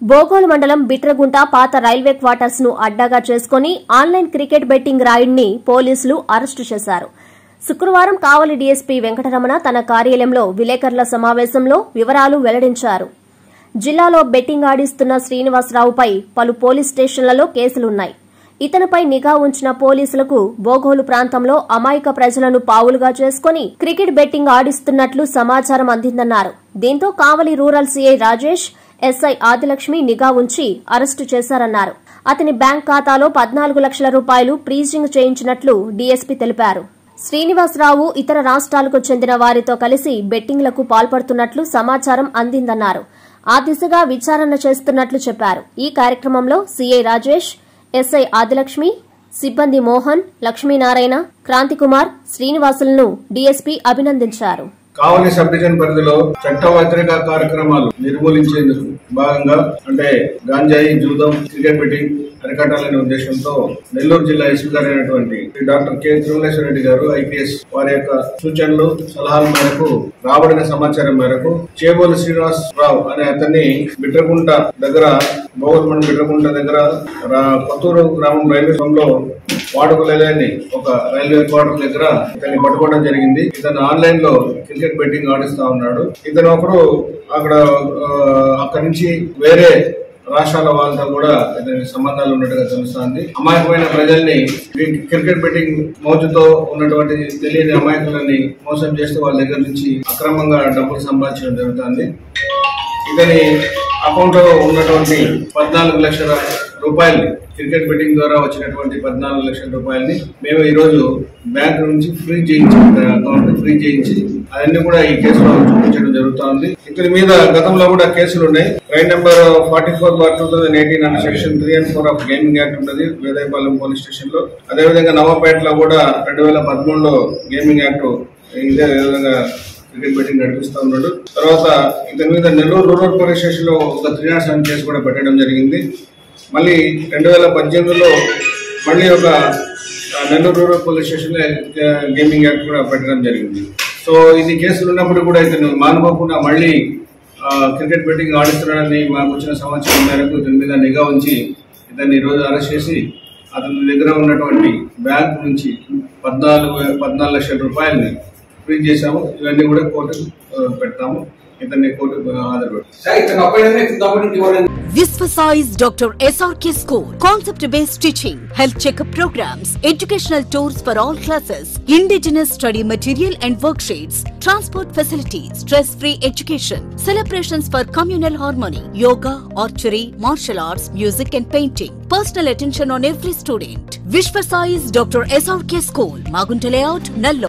బోగోలు మండలం బిట్రగుంట పాత railway quarters ను అడ్డాగా చేసుకుని ఆన్లైన్ క్రికెట్ బెట్టింగ్ రాయుడిని పోలీసులు అరెస్టు చేశారు శుక్రవారం కావలి డీఎస్పీ వెంకటరమణ తన కార్యాలయంలో విలేకరుల సమావేశంలో వివరాలు వెల్లడించారు జిల్లాలో బెట్టింగ్ ఆడిస్తున్న శ్రీనివాసరావుపై పలు పోలీస్ స్టేషన్లలో కేసులున్నాయి ఇతనిపై నిఘా ఉంచిన పోలీసులకు బోగోలు ప్రాంతంలో అమాయక ప్రజలను పావులుగా చేసుకుని క్రికెట్ బెట్టింగ్ ఆడిస్తున్నట్లు సమాచారం అందిందన్నారు దీంతో Kavali rural CI Rajesh SI Adilakshmi నిఘా ఉంచి అరెస్టు చేశారన్నారు అతని బ్యాంక్ ఖాతాలో పద్నాలుగు లక్షల రూపాయలు ఫ్రీజింగ్ చేయించినట్లు డీఎస్పీ తెలిపారు శ్రీనివాసరావు ఇతర రాష్ట్రాలకు చెందిన వారితో కలిసి బెట్టింగ్లకు పాల్పడుతున్నట్లు సమాచారం అందిందన్నారు ఆ దిశగా విచారణ చేస్తున్నట్లు చెప్పారు ఈ కార్యక్రమంలో సీఐ రాజేష్ ఎస్ఐ ఆదిలక్ష్మి సిబ్బంది మోహన్ లక్ష్మీనారాయణ క్రాంతికుమార్ శ్రీనివాసులను డీఎస్పీ అభినందించారు కావలి సబ్ డివిజన్ పరిధిలో చట్ట వ్యతిరేక కార్యక్రమాలు నిర్మూలించేందుకు భాగంగా అంటే గాంజాయి జూదం క్రికెట్ బెట్టింగ్ అరికట్టాలనే ఉద్దేశంతో నెల్లూరు జిల్లా ఎస్పీ గారు అయినటువంటి శ్రీ డాక్టర్ కె తిరుమలేశ్వర రెడ్డి గారు ఐపీఎస్ వారి యొక్క సూచనలు సలహాల మేరకు రాబడిన సమాచారం మేరకు చేబోలు శ్రీనివాస్ రావు అనే అతన్ని బిట్రకుంట దగ్గర బోగల్మండ బిట్రకుంట దగ్గర రా- కొత్తూరు గ్రామం రైల్వే లో వాడుకోలేదని ఒక రైల్వే క్వార్టర్ దగ్గర ఇతన్ని పట్టుకోవడం జరిగింది ఇతను ఆన్లైన్ లో క్రికెట్ బెట్టింగ్ ఆడిస్తా ఉన్నాడు ఇతను ఒకడు అక్కడ ఆ, అక్కడి నుంచి వేరే రాష్ట్రాల వాళ్ళతో కూడా ఇతనికి సంబంధాలు ఉన్నట్టుగా తెలుస్తోంది అమాయకమైన ప్రజల్ని ఈ క్రికెట్ బెట్టింగ్ మోజుతో ఉన్నటువంటి తెలియని అమాయకులని మోసం చేస్తూ వాళ్ళ దగ్గర నుంచి అక్రమంగా డబ్బులు సంపాదించడం జరుగుతుంది ఇతని అకౌంట్ లో ఉన్నటువంటి పద్నాలుగు లక్షల రూపాయల్ని క్రికెట్ బెట్టింగ్ ద్వారా వచ్చినటువంటి పద్నాలుగు లక్షల రూపాయల్ని మేము ఈ రోజు బ్యాంక్ నుంచి ఫ్రీ చేయించి అకౌంట్ ఫ్రీ చేయించి అవన్నీ కూడా ఈ కేసులో చూపించడం జరుగుతోంది ఇతని మీద గతంలో కూడా కేసులు ఉన్నాయి crime number forty four bar two thousand eighteen and section three and four of gaming act ఉన్నది వేదాయపాలెం పోలీస్ స్టేషన్ లో అదేవిధంగా నవాపేటలో కూడా రెండు వేల పదమూడులో గేమింగ్ యాక్ట్ ఇదే విధంగా క్రికెట్ బెట్టింగ్ నడిపిస్తా ఉన్నాడు తర్వాత ఇతని మీద నెల్లూరు రూరల్ పోలీస్ స్టేషన్ లో ఒక త్రీ నాట్ సెవెన్ కేసు కూడా పెట్టడం జరిగింది మళ్ళీ రెండు వేల పద్దెనిమిదిలో మళ్ళీ ఒక ఆ, నెల్లూరు రూరల్ పోలీస్ స్టేషన్ లో గేమింగ్ యాక్ట్ కూడా పెట్టడం జరిగింది సో ఇది కేసులు ఉన్నప్పుడు కూడా ఇతను మానుకోకుండా మళ్ళీ ఆ, క్రికెట్ బెట్టింగ్ ఆడిస్తున్నాడని మాకు వచ్చిన సమాచారం మేరకు ఇతని మీద నిఘా ఉంచి ఇతన్ని ఈ రోజు అరెస్ట్ చేసి అతని దగ్గర ఉన్నటువంటి బ్యాంక్ నుంచి పద్నాలుగు పద్నాలుగు లక్షల రూపాయలని ఫ్రీ చేశాము ఇవన్నీ కూడా కోర్టుకు ఆ, పెడతాము ఇతన్ని కోర్టుకు హాజరుపెడతాము సార్ ఇతను అబ్బాయి కాబట్టి ఇవ్వాలని Visvasize Dr. SRK School. Concept based teaching, health checkup programs, educational tours for all classes, indigenous study material and worksheets, transport facilities, stress free education, celebrations for communal harmony, yoga, archery, martial arts, music and painting. Personal attention on every student. Vishvasize Dr. SRK School, Magunta Layout, Nallo.